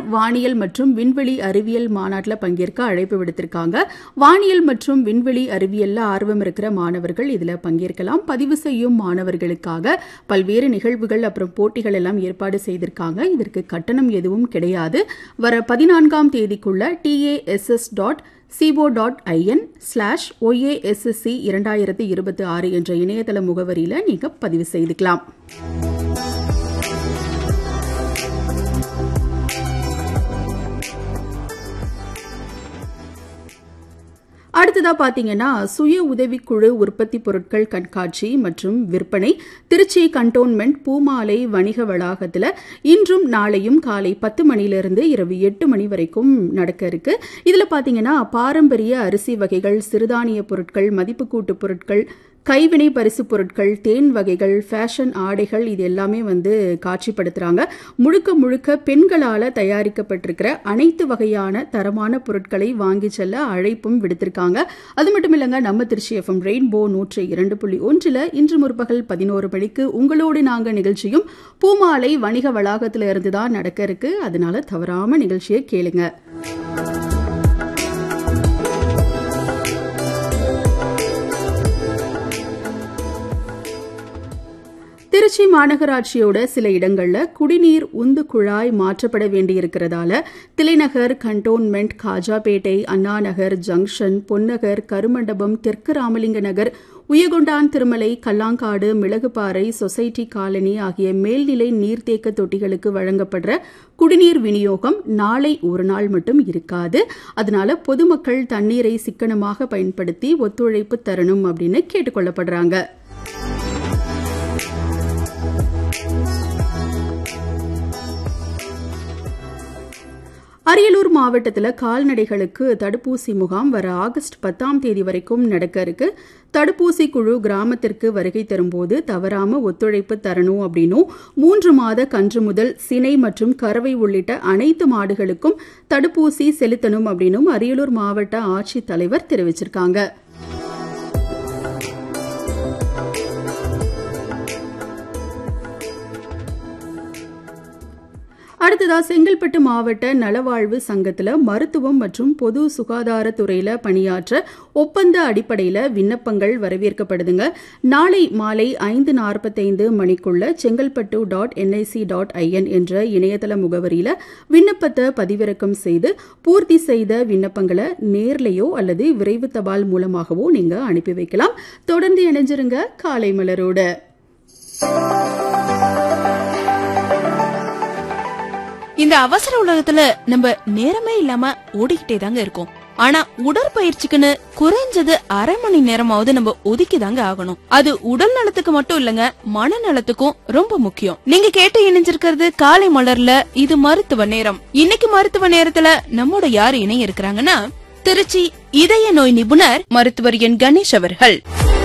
வானியல் மற்றும் விண்வெளி அறிவியல் மாநாட்டில் பங்கேற்க அழைப்பு விடுத்திருக்காங்க வானியல் மற்றும் விண்வெளி அறிவியல்ல ஆர்வம் இருக்கிற மாணவர்கள் இதில் பங்கேற்கலாம் பதிவு செய்யும் மாணவர்களுக்காக பல்வேறு நிகழ்வுகள் அப்புறம் போட்டிகள் எல்லாம் ஏற்பாடு செய்திருக்காங்க இதற்கு கட்டணம் எதுவும் கிடையாது வர பதினான்காம் தேதிக்குள்ள DASS dot CO dot IN slash OASSC இரண்டாயிரத்தி இருபத்தி ஆறு என்ற இணையதள முகவரியில் நீங்கள் பதிவு செய்துக்கலாம் அடுத்ததா பாத்தீங்கன்னா சுய உதவிக்குழு உற்பத்தி பொருட்கள் கண்காட்சி மற்றும் விற்பனை திருச்சி கண்டோன்மெண்ட் பூமாலை வணிக வளாகத்தில் இன்றும் நாளையும் காலை பத்து மணிலிருந்து இரவு எட்டு மணி வரைக்கும் நடக்க இருக்கு இதுல பாத்தீங்கன்னா பாரம்பரிய அரிசி வகைகள் சிறுதானிய பொருட்கள் மதிப்பு கூட்டு பொருட்கள் கைவினை பரிசு பொருட்கள் தேன் வகைகள் ஃபேஷன் ஆடைகள் இது எல்லாமே வந்து காட்சிப்படுத்துறாங்க முழுக்க முழுக்க பெண்களால தயாரிக்கப்பட்டிருக்கிற அனைத்து வகையான தரமான பொருட்களை வாங்கி செல்ல அழைப்பும் விடுத்திருக்காங்க அது மட்டும் இல்லைங்க நம்ம திருச்சி எஃப்எம் ரெயின்போ நூற்றி இரண்டு புள்ளி ஒன்றில் இன்று முற்பகல் பதினோரு மணிக்கு உங்களோடு நாங்க நிகழ்ச்சியும் பூமாலை வணிக வளாகத்தில் இருந்து தான் நடக்க இருக்கு அதனால தவறாம நிகழ்ச்சியை கேளுங்க திருச்சி மாநகராட்சியோட சில இடங்கள்ல குடிநீர் உந்து குழாய் மாற்றப்பட வேண்டியிருக்கிறதால திலைநகர் கண்டோன்மெண்ட் காஜாபேட்டை அண்ணாநகர் ஜங்ஷன் பொன்னகர் கருமண்டபம் தெற்கு ராமலிங்க நகர் உயகொண்டான் திருமலை கல்லாங்காடு மிளகுப்பாறை சொசைட்டி காலனி ஆகிய மேல்நிலை நீர்த்தேக்க தொட்டிகளுக்கு வழங்கப்படுற குடிநீர் விநியோகம் நாளை ஒரு நாள் மட்டும் இருக்காது அதனால பொதுமக்கள் தண்ணீரை சிக்கனமாக பயன்படுத்தி ஒத்துழைப்பு தரணும் அப்படின்னு கேட்டுக்கொள்ளப்படுறாங்க அரியலூர் மாவட்டத்தில் கால்நடைகளுக்கு தடுப்பூசி முகாம் வர ஆகஸ்ட் பத்தாம் தேதி வரைக்கும் நடக்க இருக்கு தடுப்பூசி குழு கிராமத்திற்கு வருகை தரும்போது தவறாம ஒத்துழைப்பு தரணும் அப்படின்னும் மூன்று மாத கன்று முதல் சினை மற்றும் கறவை உள்ளிட்ட அனைத்து மாடுகளுக்கும் தடுப்பூசி செலுத்தணும் அப்படின்னும் அரியலூர் மாவட்ட ஆட்சித்தலைவர் தெரிவிச்சிருக்காங்க அடுத்ததா செங்கல்பட்டு மாவட்ட நலவாழ்வு சங்கத்துல மருத்துவம் மற்றும் பொது சுகாதாரத்துறையில பணியாற்ற ஒப்பந்த அடிப்படையில விண்ணப்பங்கள் வரவேற்கப்படுதுங்க நாளை மாலை ஐந்து நாற்பத்தைந்து மணிக்குள்ள Chengalpattu dot NIC dot IN என்ற இணையதள முகவரியில விண்ணப்பத்தை பதிவிறக்கம் செய்து பூர்த்தி செய்த விண்ணப்பங்களை நேர்லையோ அல்லது விரைவு தபால் மூலமாகவோ நீங்க அனுப்பி வைக்கலாம் தொடர்ந்து இணைஞ்சிருங்க காலை மலரோட இந்த அவசர உலகத்துல நம்ம நேரமே இல்லாம ஓடிக்கிட்டே தாங்க இருக்கோம் ஆனா உடற்பயிற்சிக்குன்னு குறைஞ்சது அரை மணி நேரமாவது நம்ம ஒதுக்கி தாங்க ஆகணும் அது உடல் நலத்துக்கு மட்டும் இல்லங்க மனநலத்துக்கும் ரொம்ப முக்கியம் நீங்க கேட்டு இணைஞ்சிருக்கிறது காலை மலர்ல இது மருத்துவ நேரம் இன்னைக்கு மருத்துவ நேரத்துல நம்மோட யாரு இணைய இருக்கிறாங்கன்னா திருச்சி இதய நோய் நிபுணர் மருத்துவர் என் கணேஷ் அவர்கள்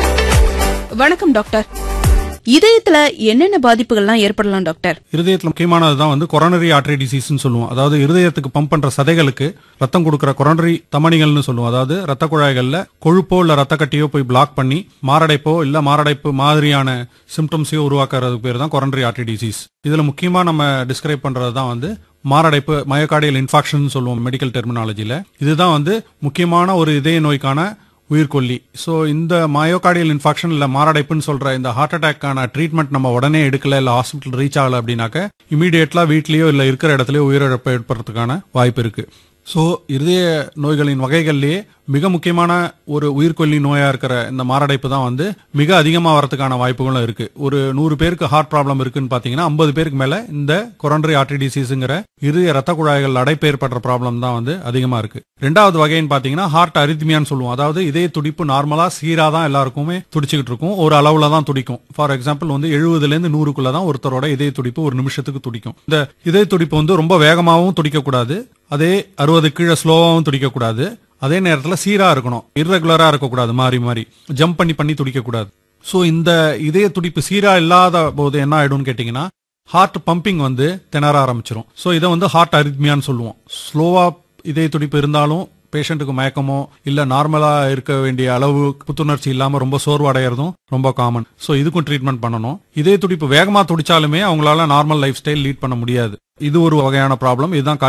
வணக்கம் டாக்டர் இதயத்துல என்னென்ன பாதிப்புகள்லாம் ஏற்படலாம் டாக்டர் இருதயத்துல முக்கியமானது தான் வந்து கொரோனரி ஆர்டரி டிசீஸ்னு சொல்லுவோம் அதாவது இருதயத்துக்கு பம்ப் பண்ற சதைகளுக்கு ரத்தம் கொடுக்கிற கொரோனரி தமனிகள்னு சொல்லுவோம் அதாவது ரத்த குழாய்கள்ல கொழுப்போ இல்ல ரத்த கட்டியோ போய் பிளாக் பண்ணி மாரடைப்போ இல்ல மாரடைப்பு மாதிரியான சிம்டம்ஸையோ உருவாக்குறதுக்கு பேர் தான் கொரோனரி ஆர்டரி டிசீஸ் இதுல முக்கியமா நம்ம டிஸ்கிரைப் பண்றது தான் வந்து மாரடைப்பு மயோகார்டியல் இன்ஃபாக்ஷன் சொல்லுவோம் மெடிக்கல் டெர்மினாலஜில இதுதான் வந்து முக்கியமான ஒரு இதய நோய்க்கான உயிர்கொல்லி ஸோ இந்த மயோகார்டியல் இன்ஃபாக்ஷன் இல்ல மாரடைப்புன்னு சொல்ற இந்த ஹார்ட் அட்டாக்கான ட்ரீட்மெண்ட் நம்ம உடனே எடுக்கல இல்ல ஹாஸ்பிட்டல் ரீச் ஆகல அப்படின்னாக்க இமீடியட்லா வீட்லயோ இல்ல இருக்கிற இடத்துலயோ உயிரிழப்பு ஏற்படுறதுக்கான வாய்ப்பு இருக்கு ஸோ இருதய நோய்களின் வகைகள்லயே மிக முக்கியமான ஒரு உயிர்கொல்லி நோயா இருக்கிற இந்த மாரடைப்பு தான் வந்து மிக அதிகமா வரதுக்கான வாய்ப்புகளும் இருக்கு ஒரு நூறு பேருக்கு ஹார்ட் ப்ராப்ளம் இருக்குன்னு பாத்தீங்கன்னா ஐம்பது பேருக்கு மேல இந்த கொரோனரி ஆர்டரி டிசீஸ்ங்கிற இருதய ரத்த குழாய்கள் அடைப்பு ஏற்படுற ப்ராப்ளம் தான் வந்து அதிகமா இருக்கு ரெண்டாவது வகைன்னு பாத்தீங்கன்னா ஹார்ட் அரித்மியான்னு சொல்லுவோம் அதாவது இதய துடிப்பு நார்மலா சீரா தான் எல்லாருக்குமே துடிச்சுக்கிட்டு இருக்கும் ஒரு அளவுல தான் துடிக்கும் ஃபார் எக்ஸாம்பிள் வந்து எழுபதுல இருந்து நூறுக்குள்ள தான் ஒருத்தரோட இதய துடிப்பு ஒரு நிமிஷத்துக்கு துடிக்கும் இந்த இதய துடிப்பு வந்து ரொம்ப வேகமாகவும் துடிக்க கூடாது அதே அறுபது கீழே ஸ்லோவாகவும் துடிக்க கூடாது அதே நேரத்துல சீரா இருக்கணும் இர்ரெகுலரா இருக்கக்கூடாது மாறி மாறி ஜம்ப் பண்ணி பண்ணி துடிக்க கூடாது சோ இந்த இதய துடிப்பு சீரா இல்லாத போது என்ன ஆயிடும்னு கேட்டீங்கன்னா ஹார்ட் பம்பிங் வந்து திணற ஆரம்பிச்சிரும் சோ இதை வந்து ஹார்ட் அரித்மியான்னு சொல்லுவோம் ஸ்லோவா இதய துடிப்பு இருந்தாலும் பேஷண்ட்டுக்கு மயக்கமோ இல்ல நார்மலா இருக்க வேண்டிய அளவு புத்துணர்ச்சி இல்லாம ரொம்ப சோர்வு அடையறதும் ரொம்ப காமன் சோ இதுக்கும் ட்ரீட்மெண்ட் பண்ணணும் இதய துடிப்பு வேகமா துடிச்சாலுமே அவங்களால நார்மல் லைஃப் ஸ்டைல் லீட் பண்ண முடியாது இது ஒரு வகையான ப்ராப்ளம் இதுதான்